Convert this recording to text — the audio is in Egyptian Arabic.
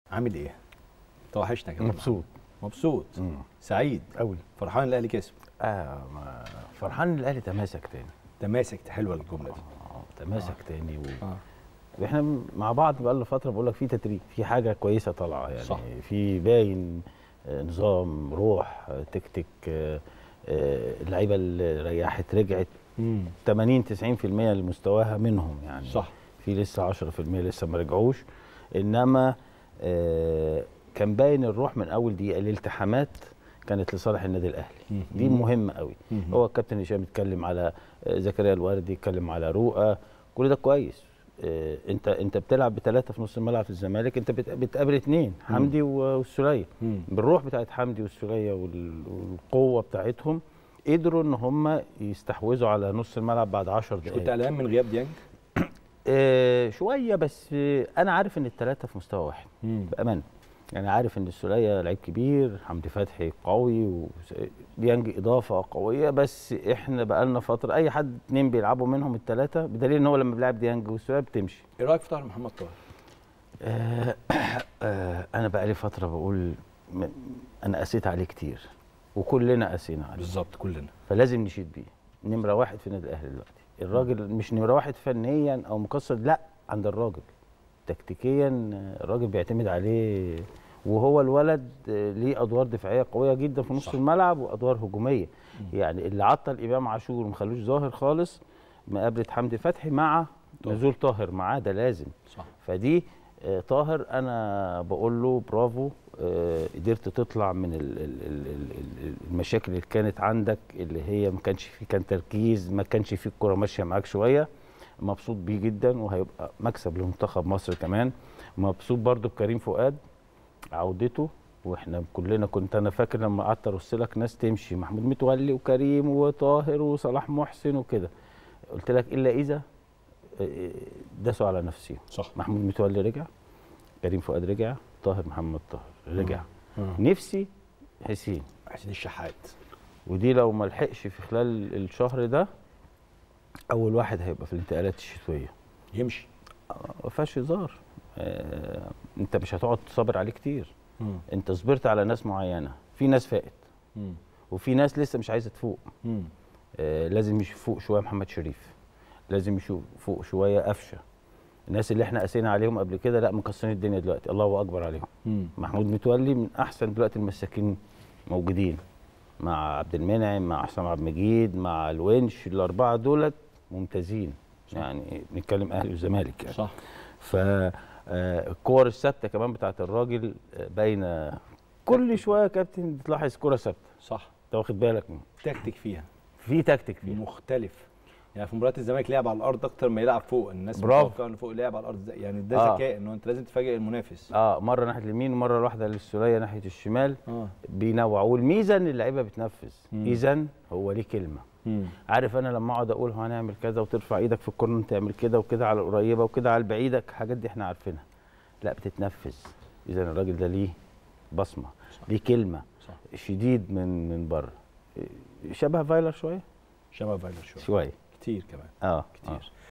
عامل ايه؟ توحشنا كده مبسوط مبسوط سعيد قوي فرحان الاهلي كسب اه ما فرحان الاهلي تماسك تاني تماسك حلوه الجمله دي اه تماسك تاني و... اه واحنا مع بعض بقى لنا فتره بقول لك في تدريب في حاجه كويسه طالعه يعني صح. في باين آه، نظام روح آه، تكتيك آه، آه، اللعيبه اللي ريحت رجعت امم 80 90% لمستواها منهم يعني صح في لسه 10% لسه ما رجعوش انما آه، كان باين الروح من اول دقيقه الالتحامات كانت لصالح النادي الاهلي مم. دي مهمه قوي مم. هو الكابتن هشام اتكلم على آه، زكريا الوردي اتكلم على رؤى كل ده كويس آه، انت انت بتلعب بثلاثه في نص الملعب في الزمالك انت بت- بتقابل اثنين حمدي و- والسوليه مم. بالروح بتاعت حمدي والسوليه وال- والقوه بتاعتهم قدروا ان هم يستحوذوا على نص الملعب بعد 10 مش دقائق كنت قلقان من غياب ديانج؟ آه شويه بس آه انا عارف ان الثلاثه في مستوى واحد امم بامانه يعني عارف ان السوليه لعيب كبير حمدي فتحي قوي وديانج اضافه قويه بس احنا بقالنا فتره اي حد اتنين بيلعبوا منهم الثلاثه بدليل ان هو لما بيلعب ديانج والسوليه بتمشي ايه رايك في طاهر محمد طاهر؟ آه آه انا بقالي فتره بقول م- انا قسيت عليه كتير وكلنا قسينا عليه بالظبط كلنا فلازم نشيد بيه نمره واحد في النادي الاهلي دلوقتي الراجل مش نمره واحد فنيا او مكسر لا عند الراجل تكتيكيا آه، الراجل بيعتمد عليه وهو الولد آه، ليه ادوار دفاعيه قويه جدا في نص صح. صح. الملعب وادوار هجوميه يعني اللي عطل امام عاشور وما خلوش ظاهر خالص مقابله حمدي فتحي مع طاهر. نزول طاهر معاه ده لازم صح فدي آه، طاهر انا بقول له برافو آه، قدرت تطلع من ال- ال- ال- ال- ال- المشاكل اللي كانت عندك اللي هي ما كانش في كان تركيز ما كانش في الكره ماشيه معاك شويه مبسوط بيه جدا وهيبقى مكسب لمنتخب مصر كمان مبسوط برضو بكريم فؤاد عودته واحنا كلنا كنت انا فاكر لما قعدت ارص لك ناس تمشي محمود متولي وكريم وطاهر وصلاح محسن وكده قلت لك الا اذا آه، داسوا على نفسهم صح محمود متولي رجع كريم فؤاد رجع طاهر محمد طاهر رجع مم. نفسي حسين حسين الشحات ودي لو ما لحقش في خلال الشهر ده اول واحد هيبقى في الانتقالات الشتويه يمشي ما فيهاش هزار آه انت مش هتقعد تصبر عليه كتير مم. انت صبرت على ناس معينه في ناس فاقت مم. وفي ناس لسه مش عايزه تفوق مم. آه لازم يفوق شويه محمد شريف لازم يشوف فوق شويه قفشه الناس اللي احنا قاسينا عليهم قبل كده لا مكسرين الدنيا دلوقتي الله اكبر عليهم مم. محمود متولي من احسن دلوقتي المساكين موجودين مع عبد المنعم مع حسام عبد المجيد مع الونش الاربعه دولت ممتازين يعني بنتكلم اهلي وزمالك يعني صح ف آه، الكور الثابته كمان بتاعت الراجل آه، باينه كل شويه يا كابتن بتلاحظ كره ثابته صح انت واخد بالك تكتيك فيها في تكتيك فيها مختلف يعني في مباريات الزمالك لعب على الارض اكتر ما يلعب فوق الناس برافو. متوقعه انه فوق لعب على الارض زي- يعني ده آه. ذكاء انه انت لازم تفاجئ المنافس اه مره ناحيه اليمين ومره واحده للسوليه ناحيه الشمال اه بينوع والميزه ان اللعيبه بتنفذ مم. اذا هو ليه كلمه مم. عارف انا لما اقعد اقول هنعمل كذا وترفع ايدك في الكورنر تعمل كده وكده على القريبه وكده على البعيده الحاجات دي احنا عارفينها لا بتتنفذ اذا الراجل ده ليه بصمه صح. ليه كلمه صح شديد من من بره شبه فايلر شويه شبه فايلر شويه شويه كتير كمان اه كتير آه.